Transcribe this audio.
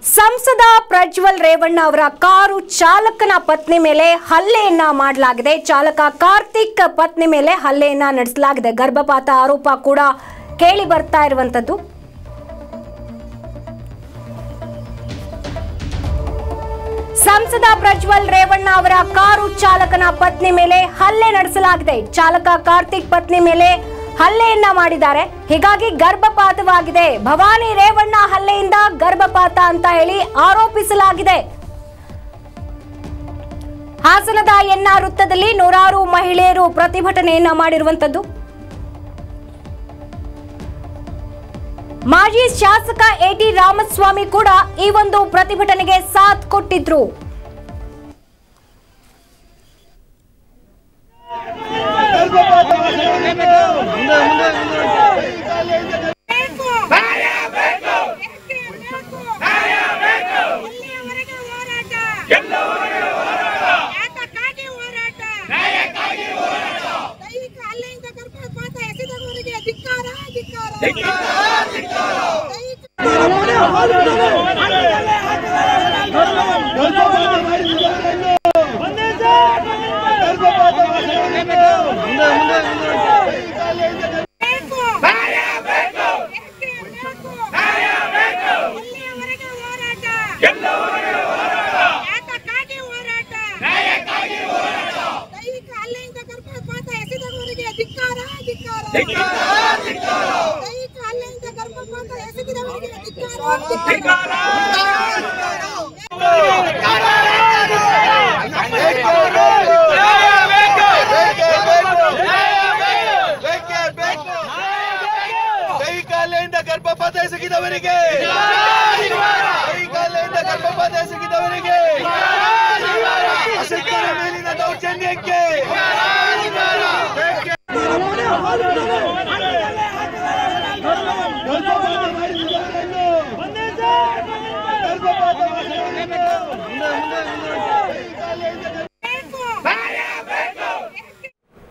ಸಂಸದ ಪ್ರಜ್ವಲ್ ರೇವಣ್ಣ ಅವರ ಕಾರು ಚಾಲಕನ ಪತ್ನಿ ಮೇಲೆ ಹಲ್ಲೆಯನ್ನ ಮಾಡಲಾಗಿದೆ ಚಾಲಕ ಕಾರ್ತಿಕ್ ಪತ್ನಿ ಮೇಲೆ ಹಲ್ಲೆಯನ್ನ ನಡೆಸಲಾಗಿದೆ ಗರ್ಭಪಾತ ಆರೋಪ ಕೂಡ ಕೇಳಿ ಬರ್ತಾ ಇರುವಂತದ್ದು ಸಂಸದ ಪ್ರಜ್ವಲ್ ರೇವಣ್ಣ ಅವರ ಕಾರು ಚಾಲಕನ ಪತ್ನಿ ಮೇಲೆ ಹಲ್ಲೆ ನಡೆಸಲಾಗಿದೆ ಚಾಲಕ ಕಾರ್ತಿಕ್ ಪತ್ನಿ ಮೇಲೆ ಹಲ್ಲೆಯನ್ನ ಮಾಡಿದ್ದಾರೆ ಹೀಗಾಗಿ ಗರ್ಭಪಾತವಾಗಿದೆ ಭವಾನಿ ರೇವಣ್ಣ ಹಲ್ಲೆಯಿಂದ ಗರ್ಭಪಾತ ಅಂತ ಹೇಳಿ ಆರೋಪಿಸಲಾಗಿದೆ ಹಾಸನದ ಎನ್ಆರ್ ವೃತ್ತದಲ್ಲಿ ನೂರಾರು ಮಹಿಳೆಯರು ಪ್ರತಿಭಟನೆಯನ್ನ ಮಾಡಿರುವಂತದ್ದು ಮಾಜಿ ಶಾಸಕ ಎಟಿ ರಾಮಸ್ವಾಮಿ ಕೂಡ ಈ ಒಂದು ಪ್ರತಿಭಟನೆಗೆ ಸಾಥ್ ಕೊಟ್ಟಿದ್ರು ಬೇಕು ನ್ಯಾಯ ಬೇಕು ನ್ಯಾಯ ಬೇಕು ಎಲ್ಲಿಯವರೆಗೆ ಹೋರಾಟ ಯಾತಕ್ಕಾಗಿ ಹೋರಾಟ ದೈಹಿಕ ಹಲ್ಲೆಯಿಂದ ಗರ್ಭಪಾತ ಎಸೆದವರಿಗೆ ಧಿಕ್ಕಾರ ಧಿಕ್ಕಾರ ದೈಹಿಕ ಬೇಕು ನ್ಯಾಯ ಬೇಕು ಎಲ್ಲಿಯವರೆಗೆ ಹೋರಾಟ ಯಾತಕ್ಕಾಗಿ ಹೋರಾಟ ದೈಹಿಕ ಹಲ್ಲೆಯಿಂದ ಗರ್ಭಪಾತ ಎಸೆದವರಿಗೆ ಧಿಕ್ಕಾರ ಧಿಕ್ಕಾರ ದೈಹಿಕ ಹಲ್ಲೆಯಿಂದ ಗರ್ಭಪಾತ ಎಸಗಿದವರಿಗೆ ಧಿಕ್ಕಾರ ಕೈಕಾಲೆಯಿಂದ ಗರ್ಭಪಾತ ಎಸಗಿದವರಿಗೆ ಕೈಕಾಲೆಯಿಂದ ಗರ್ಭಪಾತ ಎಸಗಿದವರಿಗೆ ಅಶಕ್ತರ ಮೇಲಿನ ದೌರ್ಜನ್ಯಕ್ಕೆ ಗರ್ಭಪಾತ ಮಾಡಿಸಿದವರನ್ನು ಗರ್ಭಪಾತ ಮಾಡಿಸಿದವರನ್ನು ಮುಂದೆ ಮುಂದೆ